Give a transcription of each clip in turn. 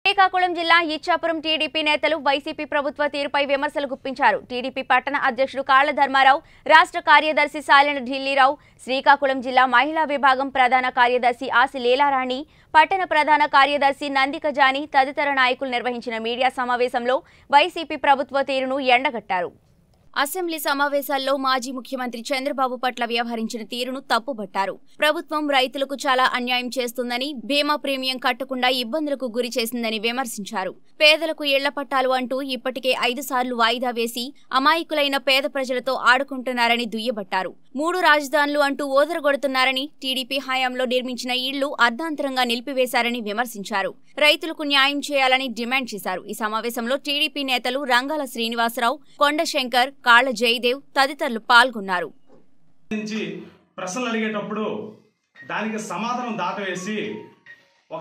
శ్రీకాకుళం జిల్లా ఇచ్చాపురం టీడీపీ నేతలు వైసీపీ ప్రభుత్వ తీరుపై విమర్శలు గుప్పించారు టీడీపీ పట్టణ అధ్యక్షుడు కాళ్ల ధర్మారావు రాష్ట్ర కార్యదర్శి సాలెన ఢిల్లీరావు శ్రీకాకుళం జిల్లా మహిళా విభాగం ప్రధాన కార్యదర్శి ఆసి లీలారాణి పట్టణ ప్రధాన కార్యదర్శి నందిక జాని తదితర నాయకులు నిర్వహించిన మీడియా సమావేశంలో వైసీపీ ప్రభుత్వ తీరును ఎండగట్టారు అసెంబ్లీ సమావేశాల్లో మాజీ ముఖ్యమంత్రి చంద్రబాబు పట్ల వ్యవహరించిన తీరును తప్పుబట్టారు ప్రభుత్వం రైతులకు చాలా అన్యాయం చేస్తుందని బీమా ప్రీమియం కట్టకుండా ఇబ్బందులకు గురి చేసిందని విమర్శించారు పేదలకు ఇళ్ల పట్టాలు అంటూ ఇప్పటికే ఐదు సార్లు వాయిదా వేసి అమాయకులైన పేద ప్రజలతో ఆడుకుంటున్నారని దుయ్యబట్టారు మూడు రాజధానులు అంటూ ఓదరగొడుతున్నారని టీడీపీ హయాంలో నిర్మించిన ఇళ్లు అర్ధాంతరంగా నిలిపివేశారని విమర్శించారు రైతులకు న్యాయం చేయాలని డిమాండ్ చేశారు ఈ సమావేశంలో టీడీపీ నేతలు రంగాల శ్రీనివాసరావు కొండశంకర్ కాళ్ల జయదేవ్ తదితరులు పాల్గొన్నారు నుంచి ప్రశ్నలు అడిగేటప్పుడు దానికి సమాధానం దాటవేసి ఒక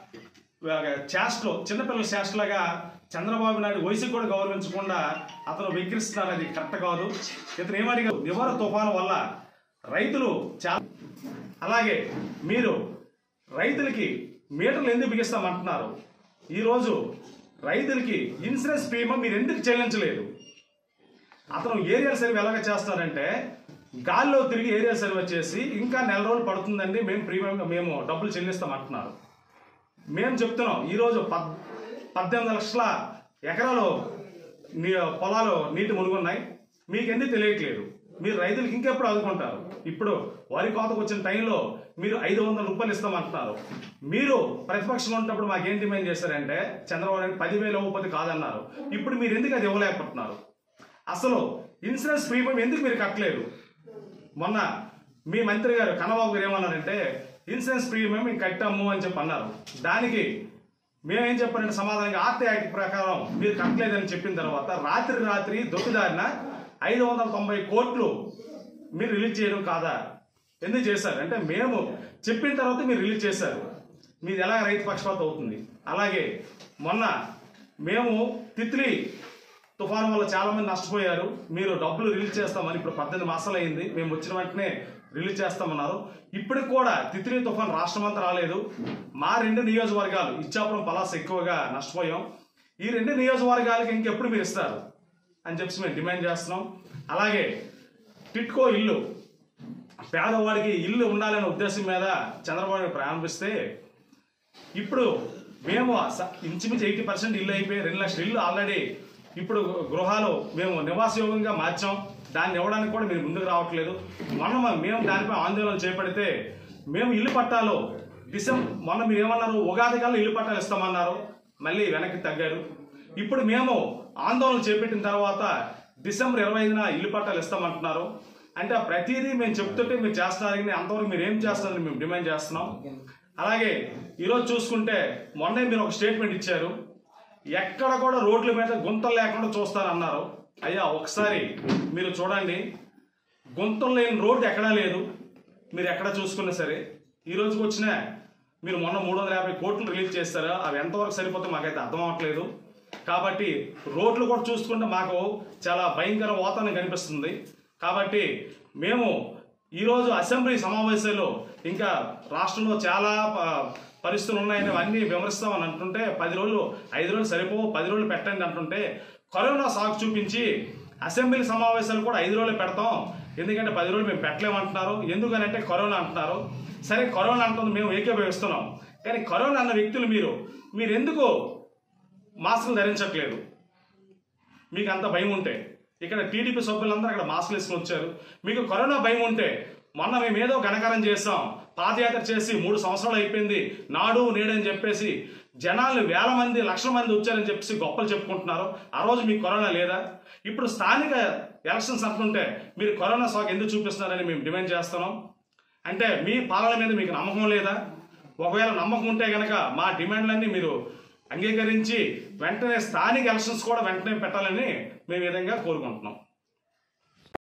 ఒక చేష్టలో చిన్నపిల్లల చేష్టలాగా చంద్రబాబు నాయుడు వయసు కూడా గౌరవించకుండా అతను వెక్కిరిస్తున్నారు అది కరెక్ట్ కాదు ఇతను ఏమడిగా నివార తుఫాను వల్ల రైతులు చాలా అలాగే మీరు రైతులకి మీటర్లు ఎందుకు బిగిస్తామంటున్నారు ఈరోజు రైతులకి ఇన్సూరెన్స్ ప్రీమియం మీరు ఎందుకు చెల్లించలేదు అతను ఏరియల్ సర్వే ఎలాగ చేస్తారంటే గాల్లో తిరిగి ఏరియల్ సర్వే చేసి ఇంకా నెల రోజులు పడుతుందండి మేము ప్రీమియం మేము డబ్బులు చెల్లిస్తాం అంటున్నారు మేము చెప్తున్నాం ఈరోజు పద్ పద్దెనిమిది లక్షల ఎకరాలు నీ పొలాలు నీటి మునుగున్నాయి మీకు ఎందుకు తెలియట్లేదు మీరు రైతులకు ఇంకెప్పుడు ఆదుకుంటారు ఇప్పుడు వరి కోతకు వచ్చిన టైంలో మీరు ఐదు వందల రూపాయలు ఇస్తామంటున్నారు మీరు ప్రతిపక్షంలో ఉన్నప్పుడు మాకేం డిమాండ్ చేశారంటే చంద్రబాబు నాయుడు పదివేల ఉపతి కాదన్నారు ఇప్పుడు మీరు ఎందుకు అది ఇవ్వలేకపోతున్నారు అసలు ఇన్సూరెన్స్ ప్రీమియం ఎందుకు మీరు కట్టలేదు మొన్న మీ మంత్రి గారు కన్నబాబు గారు ఏమన్నారంటే ఇన్సూరెన్స్ ప్రీమియం మేము కట్టాము అని చెప్పి అన్నారు దానికి మేమేం చెప్పారంటే సమాధానంగా ఆర్టీ యాక్ట్ ప్రకారం మీరు కట్టలేదని చెప్పిన తర్వాత రాత్రి రాత్రి దొడ్డిదారిన ఐదు వందల తొంభై కోట్లు మీరు రిలీజ్ చేయడం కాదా ఎందుకు చేశారు అంటే మేము చెప్పిన తర్వాత మీరు రిలీజ్ చేశారు మీది ఎలా రైతు పక్షపాతం అవుతుంది అలాగే మొన్న మేము తిత్లీ తుఫాను వల్ల చాలా మంది నష్టపోయారు మీరు డబ్బులు రిలీజ్ చేస్తామని ఇప్పుడు పద్దెనిమిది మాసాలు అయింది మేము వచ్చిన వెంటనే రిలీజ్ చేస్తామన్నారు ఇప్పటికి కూడా తిత్లీ తుఫాన్ రాష్ట్రం అంతా రాలేదు మా రెండు నియోజకవర్గాలు ఇచ్చాపురం పలాస ఎక్కువగా నష్టపోయాం ఈ రెండు నియోజకవర్గాలకి ఇంకెప్పుడు మీరు ఇస్తారు అని చెప్పి మేము డిమాండ్ చేస్తున్నాం అలాగే టిట్కో ఇల్లు పేదవాడికి ఇల్లు ఉండాలనే ఉద్దేశం మీద చంద్రబాబు నాయుడు ప్రారంభిస్తే ఇప్పుడు మేము స- ఇంచుమించు ఎయిటీ పర్సెంట్ ఇల్లు అయిపోయి రెండు లక్షల ఇల్లు ఆల్రెడీ ఇప్పుడు గృహాలు మేము నివాసయోగంగా మార్చాం దాన్ని ఇవ్వడానికి కూడా మీరు ముందుకు రావట్లేదు మొన్న మ- మేము దానిపై ఆందోళన చేపడితే మేము ఇల్లు పట్టాలు డిసెంబర్ మొన్న మీరు ఏమన్నారు ఉగాది కల్లా ఇల్లు పట్టాలు ఇస్తామన్నారు మళ్ళీ వెనక్కి తగ్గారు ఇప్పుడు మేము ఆందోళన చేపట్టిన తర్వాత డిసెంబర్ ఇరవై ఐదున ఇల్లు పట్టాలు ఇస్తామంటున్నారు అంటే ఆ ప్రతిదీ మేము చెప్తుంటే మీరు చేస్తున్నారు కానీ అంతవరకు మీరు ఏం చేస్తున్నారని మేము డిమాండ్ చేస్తున్నాం అలాగే ఈరోజు చూసుకుంటే మొన్నే మీరు ఒక స్టేట్మెంట్ ఇచ్చారు ఎక్కడ కూడా రోడ్ల మీద గుంతలు లేకుండా చూస్తారన్నారు అయ్యా ఒకసారి మీరు చూడండి గుంతలు లేని రోడ్డు ఎక్కడా లేదు మీరు ఎక్కడ చూసుకున్నా సరే ఈ రోజుకి వచ్చిన మీరు మొన్న మూడు వందల యాభై కోట్లు రిలీజ్ చేస్తారా అవి ఎంతవరకు సరిపోతే మాకైతే అర్థం అవ్వట్లేదు కాబట్టి రోడ్లు కూడా చూసుకుంటే మాకు చాలా భయంకర వాతావరణం కనిపిస్తుంది కాబట్టి మేము ఈరోజు అసెంబ్లీ సమావేశాల్లో ఇంకా రాష్ట్రంలో చాలా ప- పరిస్థితులు ఉన్నాయని అన్నీ విమర్శిస్తామని అంటుంటే పది రోజులు ఐదు రోజులు సరిపోవు పది రోజులు పెట్టండి అంటుంటే కరోనా సాకు చూపించి అసెంబ్లీ సమావేశాలు కూడా ఐదు రోజులు పెడతాం ఎందుకంటే పది రోజులు మేము పెట్టలేమంటున్నారు ఎందుకనంటే కరోనా అంటున్నారు సరే కరోనా అంటుంది మేము ఏకీభవిస్తున్నాం కానీ కరోనా అన్న వ్యక్తులు మీరు మీరు ఎందుకు మాస్కులు ధరించట్లేదు మీకు అంత భయం ఉంటే ఇక్కడ టీడీపీ సభ్యులందరూ అక్కడ మాస్కులు వేసుకుని వచ్చారు మీకు కరోనా భయం ఉంటే మొన్న మేము ఏదో ఘనకారం చేస్తాం పాదయాత్ర చేసి మూడు సంవత్సరాలు అయిపోయింది నాడు నేడు అని చెప్పేసి జనాలు వేల మంది లక్షల మంది వచ్చారని చెప్పేసి గొప్పలు చెప్పుకుంటున్నారు ఆ రోజు మీకు కరోనా లేదా ఇప్పుడు స్థానిక ఎలక్షన్స్ అంటుంటే మీరు కరోనా సాకు ఎందుకు చూపిస్తున్నారని మేము డిమాండ్ చేస్తున్నాం అంటే మీ పాలన మీద మీకు నమ్మకం లేదా ఒకవేళ నమ్మకం ఉంటే గనక మా డిమాండ్లన్నీ మీరు అంగీకరించి వెంటనే స్థానిక ఎలక్షన్స్ కూడా వెంటనే పెట్టాలని మేము ఈ విధంగా కోరుకుంటున్నాం